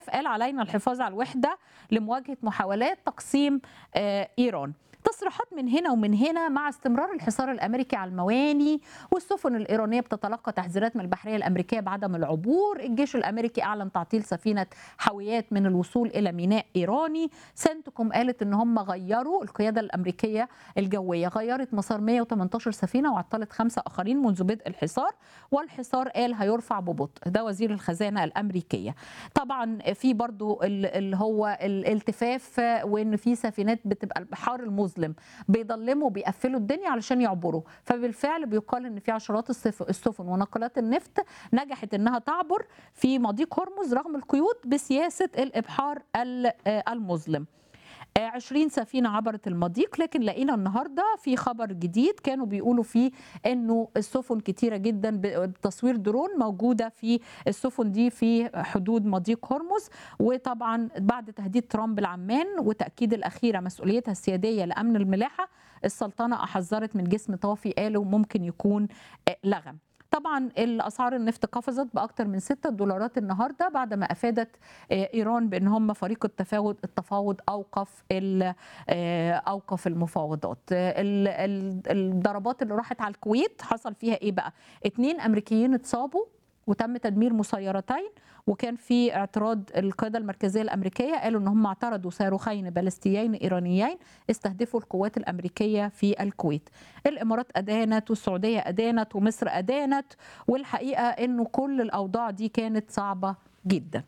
قال علينا الحفاظ على الوحدة لمواجهة محاولات تقسيم آه، إيران تصريحات من هنا ومن هنا مع استمرار الحصار الامريكي على المواني والسفن الايرانيه بتتلقى تحذيرات من البحريه الامريكيه بعدم العبور، الجيش الامريكي اعلن تعطيل سفينه حاويات من الوصول الى ميناء ايراني، سنتكم قالت ان هم غيروا القياده الامريكيه الجويه، غيرت مسار 118 سفينه وعطلت خمسه اخرين منذ بدء الحصار، والحصار قال هيرفع ببطء، ده وزير الخزانه الامريكيه. طبعا في برضو ال- اللي هو الالتفاف وان في سفينات بتبقى البحار المظلم بيضلموا وبيقفلوا الدنيا علشان يعبروا فبالفعل بيقال ان في عشرات السف- السفن وناقلات النفط نجحت انها تعبر في مضيق هرمز رغم القيود بسياسه الابحار ال- آه المظلم آه، 20 سفينة عبرت المضيق لكن لقينا النهاردة في خبر جديد كانوا بيقولوا فيه انه السفن كتيرة جدا ب- بتصوير درون موجودة في السفن دي في حدود مضيق هرمز وطبعا بعد تهديد ترامب العمان وتأكيد الأخيرة مسؤوليتها السيادية لأمن الملاحة السلطنة حذرت من جسم طافي قالوا ممكن يكون آه، لغم طبعا الاسعار النفط قفزت باكثر من 6 دولارات النهارده بعد ما افادت آه، ايران بان هم فريق التفاوض التفاوض اوقف ال- آه، اوقف المفاوضات آه، ال- ال- الضربات اللي راحت على الكويت حصل فيها ايه بقى اتنين امريكيين اتصابوا وتم تدمير مسيرتين وكان في اعتراض القياده المركزيه الامريكيه قالوا ان هم اعترضوا صاروخين باليستيين ايرانيين استهدفوا القوات الامريكيه في الكويت. الامارات ادانت والسعوديه ادانت ومصر ادانت والحقيقه انه كل الاوضاع دي كانت صعبه جدا.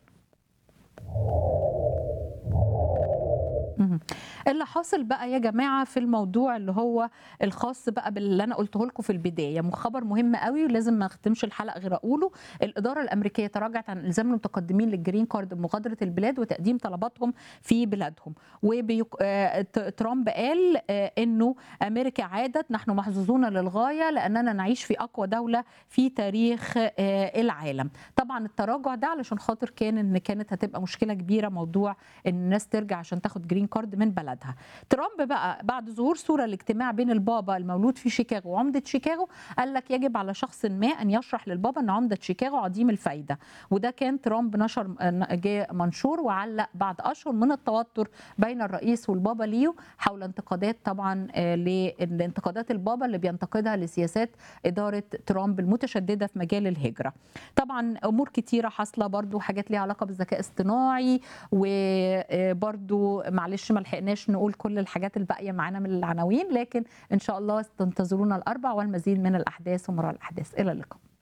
مهم. اللي حاصل بقى يا جماعه في الموضوع اللي هو الخاص بقى باللي انا قلته لكم في البدايه مو خبر مهم قوي ولازم ما اختمش الحلقه غير اقوله الاداره الامريكيه تراجعت عن الزام المتقدمين للجرين كارد بمغادره البلاد وتقديم طلباتهم في بلادهم وترامب قال آه، انه امريكا عادت نحن محظوظون للغايه لاننا نعيش في اقوى دوله في تاريخ آه، العالم طبعا التراجع ده علشان خاطر كان ان كانت هتبقى مشكله كبيره موضوع ان الناس ترجع عشان تاخد جرين كارد من بلدها ترامب بقى بعد ظهور صوره الاجتماع بين البابا المولود في شيكاغو وعمده شيكاغو قال لك يجب على شخص ما ان يشرح للبابا ان عمده شيكاغو عديم الفايده وده كان ترامب نشر جاء منشور وعلق بعد اشهر من التوتر بين الرئيس والبابا ليو حول انتقادات طبعا آه، لانتقادات البابا اللي بينتقدها لسياسات اداره ترامب المتشدده في مجال الهجره طبعا امور كتيره حاصله برضو حاجات ليها علاقه بالذكاء الاصطناعي وبرضو معلش ما لحقناش نقول كل الحاجات الباقيه معانا من العناوين لكن ان شاء الله تنتظرونا الاربع والمزيد من الاحداث ومرار الاحداث الى اللقاء